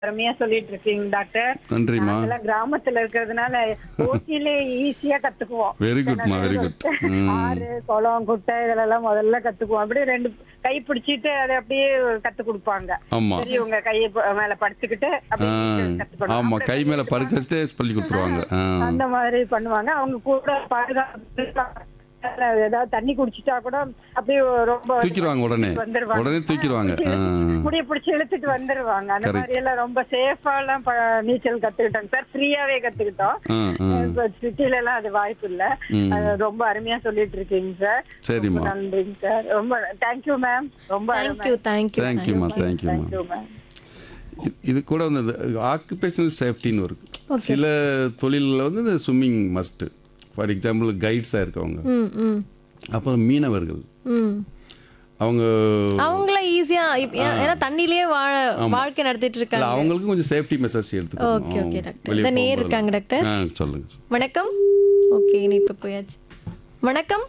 அருமையா சொல்லிட்டு இருக்கீங்க டாக்டர் நன்றிம்மா நாங்கெல்லாம் கிராமத்துல இருக்கிறதுனால ஓசியிலே ஈஸியா கத்துக்குவோம் வெரி குட்மா வெரி குட் ஆறு குளம் குட்டை இதெல்லாம் முதல்ல கத்துக்குவோம் அப்படியே ரெண்டு கை பிடிச்சிட்டு அதை அப்படியே கத்து கொடுப்பாங்க ஆமா பெரியவங்க கையை ப- மேல படுத்துக்கிட்டு ஆ, அப்படியே கத்துக்கணும் ஆமா அப்புறம் கை மேல படுக்க வச்சுட்டே சொல்லி கொடுத்துருவாங்க ஆ. அந்த மாதிரி பண்ணுவாங்க அவங்க கூட பாதுகாப்பு ஏதாவது தண்ணி குடிச்சிட்டா கூட அப்படியே ரொம்ப தூக்கிடுவாங்க உடனே வந்துருவாங்க. உடனே தூக்கிடுவாங்க ஆ. முடிய பிடிச்சி இழுத்துட்டு வந்துருவாங்க அந்த Correct. மாதிரி எல்லாம் ரொம்ப சேஃபா எல்லாம் ப- நீச்சல் கத்துக்கிட்டோம் சார் ஃப்ரீயாவே கத்துக்கிட்டோம் ஆ, ஆ. இப்ப சிட்டில எல்லாம் அது வாய்ப்பு இல்ல ம். அது ரொம்ப அருமையா சொல்லிட்டு இருக்கீங்க சார் சரிம்மா நன்றிங்க சார் ரொம்ப தேங்க்யூ மேம் ரொம்ப தேங்க்யூ தேங்க்யூ தேங்க்யூம்மா தேங்க்யூம்மா தேங்க்யூ மேம் இ- இது கூட வந்து ஆக்குபேஷனல் சேஃப்டின்னு இருக்கு Okay. சில தொழிலில் வந்து இந்த ஸ்விம்மிங் மஸ்ட்டு ஃபார் எக்ஸாம்பிள் கைட்ஸாக இருக்கவங்க ம் ம் அப்புறம் மீனவர்கள் ம் அவங்க அவங்கள ஈஸியா ஏன்னா தண்ணிலேயே வாழ வாழ்க்கை நடத்திட்டு இல்ல இருக்காங்க அவங்களுக்கும் கொஞ்சம் சேஃப்டி மெசர்ஸ் ஓகே ஓகே எடுத்துக்கணும் டாக்டர் வெளியே இந்த நேர் போகும்போது. இருக்காங்க டாக்டர் ஆ சொல்லுங்க வணக்கம் ஓகே இனிப்பு போயாச்சு வணக்கம்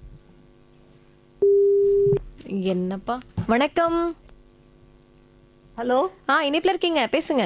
என்னப்பா வணக்கம் ஹலோ ஆ இனிப்புல இருக்கீங்க பேசுங்க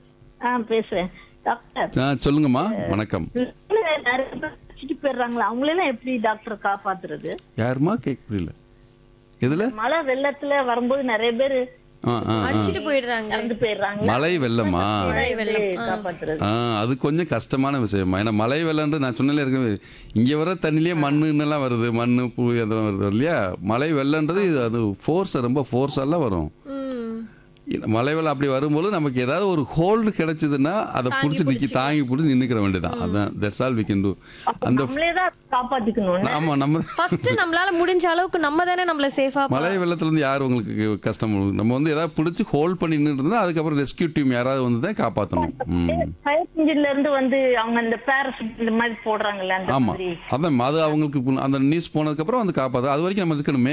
ஆ பேசுறேன் டாக்டர் ஆ சொல்லுங்கம்மா வணக்கம் பிள்ளைங்க நிறைய பேர் வச்சுட்டு போயிடுறாங்களா அவங்களெல்லாம் எப்படி டாக்டர் காப்பாத்துறது யாருமா கேட்க புரியல எதுல மழை வெள்ளத்துல வரும்போது நிறைய பேர் ஆ ஆ ஆ. அடிச்சிட்டு போயிடுறாங்க இறந்து போயிடுறாங்க மழை வெள்ளமா மழை வெள்ளம் ஆ. காப்பாத்துறது ஆ அது கொஞ்சம் கஷ்டமான விஷயமா ஏன்னா மழை வெள்ளம்ன்றது நான் சொன்னல இருக்கு இங்கே வர தண்ணிலேயே மண்ணுன்னெல்லாம் வருது மண் பூ அதெல்லாம் வருது இல்லையா மழை வெள்ளம்ன்றது இது அது ஃபோர்ஸ் ரொம்ப ஃபோர்ஸெல்லாம் வரும் ம் இந்த மழை வெள்ளம் அப்படி வரும்போது நமக்கு ஏதாவது ஒரு ஹோல்டு கிடைச்சதுன்னா அதை பிடிச்சி நிற்கி தாங்கி பிடிச்சி நின்றுக்கிற வேண்டியதான் அதான் that's all we can do அந்த நம்மளே தான் காப்பாத்திக்கணும் ஆமாம் நம்ம ஃபர்ஸ்ட் நம்மளால முடிஞ்ச அளவுக்கு நம்ம தானே நம்மள சேஃபா மழை வெள்ளத்துலேருந்து யார் உங்களுக்கு கஷ்டம் கொடுக்கும்? நம்ம வந்து ஏதாவது பிடிச்சி ஹோல்ட் பண்ணி நின்று இருந்தால் அதுக்கப்புறம் ரெஸ்கியூ டீம் யாராவது வந்து தான் காப்பாற்றணும் ம் ஃபயர் இன்ஜின்ல இருந்து வந்து அவங்க இந்த பேரசூட் இந்த மாதிரி போடுறாங்கல்ல அந்த ஆமாம் மாதிரி அதான் அது அவங்களுக்கு புண்- அந்த நியூஸ் போனதுக்கப்புறம் வந்து காப்பாற்று அது வரைக்கும் நம்ம இருக்கணுமே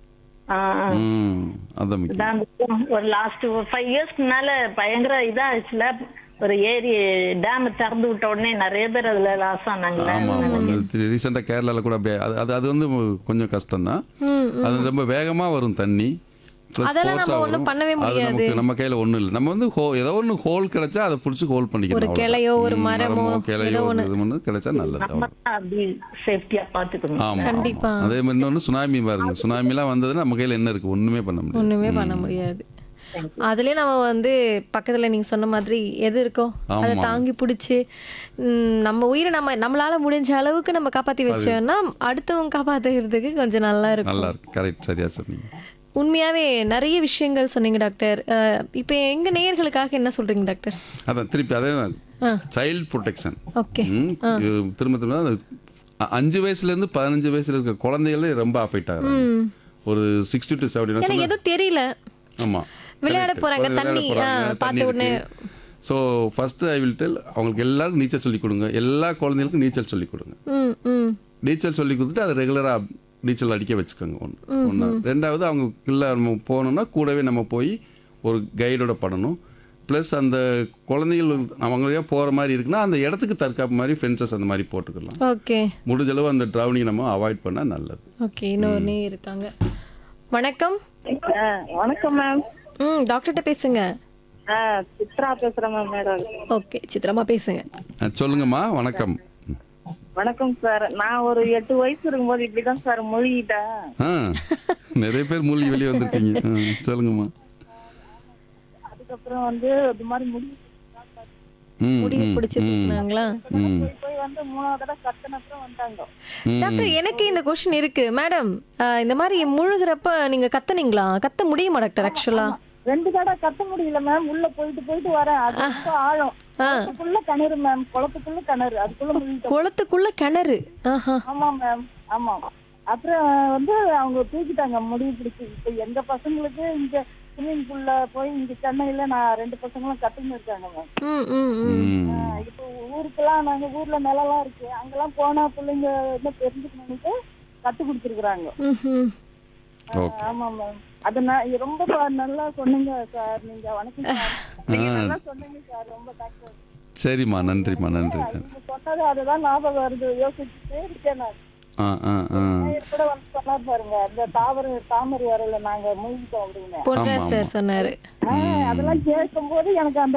ஆ, ஆ. ம் அதான் முக்கியம் இதான் ஒரு லாஸ்ட் ஒரு ஃபைவ் இயர்ஸ்க்கு முன்னால பயங்கர இதாச்சுல ஒரு ஏரி டேம் திறந்து விட்ட உடனே நிறைய பேர் அதுல லாஸ் ஆனாங்கல்ல ஆமாம் ஆமாம் ரீசெண்டாக கேரளாவில் கூட அப்படியே அது அது அது வந்து கொஞ்சம் கஷ்டம்தான் ம் அது ரொம்ப வேகமாக வரும் தண்ணி Plus அதெல்லாம் force நம்ம ஆ ஒண்ணும் வரும். பண்ணவே அது முடியாது. நமக்கு நம்ம கையில் ஒன்றும் இல்லை நம்ம வந்து ஹோ ஏதோ ஒன்று ஹோல் கிடைச்சா அதை பிடிச்சி ஹோல் பண்ணிக்கணும் ஒரு அவ்வளவுதான். கிளையோ, ஒரு ம், மரமோ, கிளையோ ஏதோ ஒரு இது ஒன்று கிடைச்சா நல்லது நம்ம அவ்வளவுதான். தான் அப்படி சேஃப்டியா பாத்துக்கணும் ஆமா கண்டிப்பா. ஆமா. அதே மாதிரி இன்னொன்று சுனாமி பாருங்க சுனாமிலாம் வந்ததுன்னா நம்ம கையில் என்ன இருக்கு ஒன்றுமே பண்ண முடியாது ஒண்ணுமே பண்ண முடியாது அதுலயே நம்ம வந்து பக்கத்துல நீங்க சொன்ன மாதிரி எது இருக்கோ அதை ஆமா. தாங்கி பிடிச்சி நம்ம உயிரை நம்ம நம்மளால முடிஞ்ச அளவுக்கு நம்ம காப்பாத்தி வச்சோம்னா அடுத்தவங்க காப்பாத்துறதுக்கு கொஞ்சம் நல்லா இருக்கும் நல்லா இருக்கு கரெக்ட் சரியா சொன்னீங்க உண்மையாவே நிறைய விஷயங்கள் சொன்னீங்க டாக்டர் அஹ், இப்போ எங்க நேயர்களுக்காக என்ன சொல்றீங்க டாக்டர் அதான் திருப்பி அதே ஆ சைல்ட் ப்ரொடெக்ஷன் ஓகே திரும்ப திரும்ப அது அ- அஞ்சு வயசுலேருந்து பதினஞ்சு வயசுல இருக்க குழந்தைகளே ரொம்ப அஃபெக்ட் ஆகுறாங்க ஒரு சிக்ஸ்டி டு செவன்டி எனக்கு எதுவும் தெரியல ஆமாம் விளையாட போறாங்க, தண்ணி, ஆ, பார்த்த உடனே. So first I will tell அவங்களுக்கு எல்லாருக்கும் நீச்சல் சொல்லிக் கொடுங்க எல்லா குழந்தைகளுக்கும் நீச்சல் சொல்லிக் கொடுங்க ம் ம் நீச்சல் சொல்லி கொடுத்துட்டு அதை ரெகுலராக நீச்சல் அடிக்க வச்சுக்கோங்க ஒன்று ஒன்று ரெண்டாவது அவங்க இல்லை நம்ம போகணுன்னா கூடவே நம்ம போய் ஒரு கைடோட படணும் ப்ளஸ் அந்த குழந்தைகள் அவங்க போகிற மாதிரி இருக்குன்னா அந்த இடத்துக்கு தற்காப்பு மாதிரி ஃபென்சஸ் அந்த மாதிரி போட்டுக்கலாம் ஓகே முடிஞ்ச அளவு அந்த ட்ராவலிங் நம்ம அவாய்ட் பண்ணால் நல்லது ஓகே இன்னொரு நேயர் இருக்காங்க வணக்கம் வணக்கம் மேம் ம் டாக்டர்கிட்ட பேசுங்க சித்ரா பேசுறேன் மேம் மேடம் ஓகே சித்திரமா பேசுங்க ஆ, சொல்லுங்கம்மா வணக்கம் வணக்கம் சார் நான் ஒரு எட்டு வயசு இருக்கும்போது இப்படிதான் சார் மொழிகிட்டேன் ஆ நிறைய பேர் மூழ்கி வெளியே வந்திருக்கீங்க ஆ, சொல்லுங்கம்மா அதுக்கப்புறம் வந்து இது மாதிரி முடி ம் முடிவு ம், பிடிச்சிருக்காங்களா ம் போய் போய் வந்து மூணாவது தடவை கத்தினப்புறம் வந்தாங்க ம். டாக்டர் எனக்கு இந்த கொஸ்டின் இருக்கு மேடம் இந்த மாதிரி முழுகிறப்ப நீங்க கத்துனீங்களா கத்த முடியுமா டாக்டர் ஆக்சுவலா ரெண்டு தடவை கத்த முடியல மேம் உள்ள போயிட்டு போயிட்டு வரேன் அது ரொம்ப ஆழம் குளத்துக்குள்ள கிணறு மேம் குளத்துக்குள்ள கிணறு அதுக்குள்ள முழுகிட்டோம் குளத்துக்குள்ள கிணறு ஆஹா ஆமா மேம் ஆமா அப்புறம் வந்து அவங்க தூக்கிட்டாங்க முடிவு பிடிச்சி இப்ப எங்க பசங்களுக்கு இங்க ஸ்விம்மிங் பூல்ல போய் இங்க சென்னையில நான் ரெண்டு பசங்களும் கத்துன்னு இருக்காங்க மேம் ம் ம் ம் ம் இப்போ ஊருக்கெல்லாம் நாங்க ஊர்ல நிலம்லாம் இருக்கு அங்கெல்லாம் போனா பிள்ளைங்க என்ன தெரிஞ்சுக்கணும்னுட்டு கத்து கொடுத்துருக்குறாங்க ம் ம் ஓகே ஆமா மேம் அது நான் ரொம்ப பா- நல்லா சொன்னீங்க சார் நீங்க வணக்கம் சார் நீங்க நல்லா சொன்னீங்க சார் ரொம்ப தேங்க்ஸ் சரிம்மா நன்றிம்மா நன்றி நீங்க சொன்னது அதுதான் ஞாபகம் வருது யோசிச்சுட்டே இருக்கேன் நான் ஆ ஆ ஆ நேயர் கூட வந்து சொன்னார் பாருங்க இந்த தாவர தாமரை வரையில நாங்க மூழ்கிட்டோம் அப்படின்னு பொன்ராஜ் சார் சொன்னாரு ஆ, அதெல்லாம் கேட்கும் போது எனக்கு அந்த